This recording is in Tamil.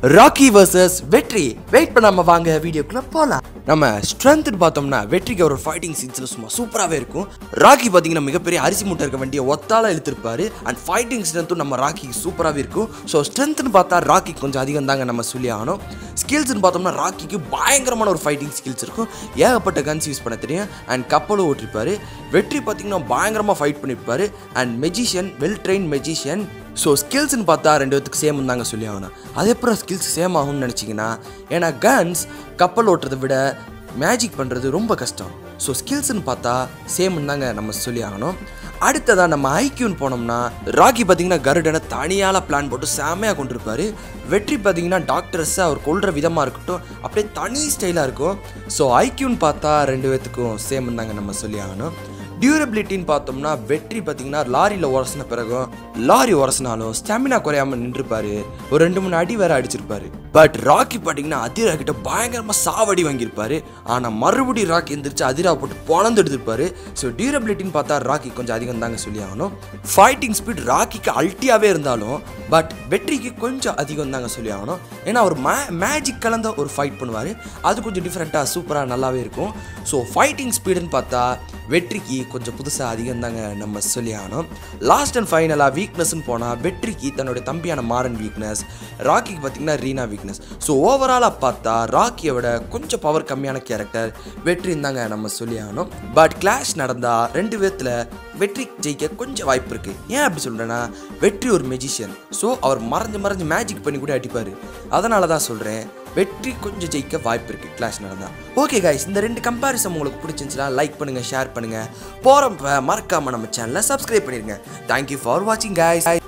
ராக்கி வர்சஸ் வெற்றி வெயிட் பண்ணாம வாங்க வீடியோக்குள்ள போலாம் நம்ம ஸ்ட்ரென்த்னு பார்த்தோம்னா வெற்றிக்கு ஒரு ஃபைட்டிங் சீன்ஸ்ல சும்மா சூப்பராகவே இருக்கும் ராக்கி பார்த்தீங்கன்னா மிகப்பெரிய அரிசி மூட்டை இருக்க வண்டியை ஒத்தால இழுத்திருப்பாரு அண்ட் ஃபைட்டிங் ஸ்ட்ரென்த்தும் நம்ம ராக்கிக்கு சூப்பராகவே இருக்கும் ஸோ ஸ்ட்ரென்த்னு பார்த்தா ராக்கி கொஞ்சம் அதிகம் தாங்க நம்ம சொல்லி ஆகணும் ஸ்கில்ஸ்னு பார்த்தோம்னா ராக்கிக்கு பயங்கரமான ஒரு ஃபைட்டிங் ஸ்கில்ஸ் இருக்கும் ஏகப்பட்ட கன்ஸ் யூஸ் பண்ண தெரியும் அண்ட் கப்பலும் ஓட்டிருப்பாரு வெற்றி பார்த்தீங்கன்னா பயங்கரமாக ஃபைட் பண்ணியிருப்பாரு and magician well train magician so ஸ்கில்ஸ்னு பார்த்தா ரெண்டு பேத்துக்கு சேம் தாங்க சொல்லி ஆகணும் அதே அப்புறம் ஸ்கில்ஸ் சேம் ஆகும்னு நினச்சிங்கன்னா ஏன்னா கன்ஸ் கப்பல் ஓட்டுறதை விட மேஜிக் பண்ணுறது ரொம்ப கஷ்டம் ஸோ ஸ்கில்ஸ்னு பார்த்தா சேம்னு தாங்க நம்ம சொல்லி ஆகணும் அடுத்ததாக நம்ம ஐக்யூன்னு போனோம்னா ராக்கி பார்த்தீங்கன்னா கருடனை தனியால பிளான் போட்டு செமையாக கொண்டிருப்பாரு வெற்றி பார்த்தீங்கன்னா டாக்டர்ஸை அவர் கொள்கிற விதமாக இருக்கட்டும் அப்படியே தனி ஸ்டைலாக இருக்கும் ஸோ ஐக்யூன்னு பார்த்தா ரெண்டு பேத்துக்கும் சேம் தாங்க நம்ம சொல்லி ஆகணும் டியூரபிலிட்டின்னு பார்த்தோம்னா வெற்றி பார்த்தீங்கன்னா லாரியில் உரசின பிறகும் லாரி உரசினாலும் ஸ்டாமினா குறையாம நின்றுப்பாரு ஒரு ரெண்டு மூணு அடி வேற அடிச்சிருப்பாரு பட் ராக்கி பார்த்தீங்கன்னா அதிரா கிட்ட பயங்கரமாக சாவடி வாங்கியிருப்பாரு ஆனால் மறுபடியும் ராக்கி எந்திரிச்சு அதிரா போட்டு பொழந்து எடுத்திருப்பாரு ஸோ டியூரபிலிட்டின்னு பார்த்தா ராக்கி கொஞ்சம் அதிகம் தாங்க சொல்லி ஆகணும் ஃபைட்டிங் ஸ்பீட் ராக்கிக்கு அல்ட்டியாகவே இருந்தாலும் பட் வெற்றிக்கு கொஞ்சம் அதிகம் தாங்க சொல்லி ஆகணும் ஏன்னா அவர் மே மேஜிக் கலந்த ஒரு ஃபைட் பண்ணுவார் அது கொஞ்சம் டிஃப்ரெண்ட்டாக சூப்பராக நல்லாவே இருக்கும் ஸோ ஃபைட்டிங் ஸ்பீடுன்னு பார்த்தா வெற்றிக்கு கொஞ்சம் புதுசாக அதிகம் தாங்க நம்ம சொல்லி ஆகணும் லாஸ்ட் அண்ட் ஃபைனலாக வீக்னஸ்னு போனால் வெற்றிக்கு தன்னுடைய தம்பியான மாறன் வீக்னஸ் ராக்கிக்கு பார்த்தீங்கன்னா ரீனா வீக்னஸ் ஸோ ஓவராலாக பார்த்தா ராக்கியை விட கொஞ்சம் பவர் கம்மியான கேரக்டர் வெற்றின்னு தாங்க நம்ம சொல்லி ஆகணும் பட் கிளாஷ் நடந்தால் ரெண்டு விதத்தில் வெற்றி ஜெயிக்க கொஞ்சம் வாய்ப்பு இருக்குது ஏன் அப்படி சொல்கிறேன்னா வெற்றி ஒரு மெஜிஷியன் ஸோ அவர் மறைஞ்சு மறைஞ்சு மேஜிக் பண்ணி கூட அடிப்பார் அதனால தான் சொல்கிறேன் வெற்றி கொஞ்சம் ஜெயிக்க வாய்ப்பு இருக்குது கிளாஸ் நடந்தால் ஓகே கைஸ் இந்த ரெண்டு கம்பேரிசன் உங்களுக்கு பிடிச்சிருந்துச்சுன்னா லைக் பண்ணுங்கள் ஷேர் பண்ணுங்கள் போகிறப்ப மறக்காமல் நம்ம சேனலை சப்ஸ்கிரைப் பண்ணிடுங்க தேங்க்யூ ஃபார் வாட்சிங் கைஸ்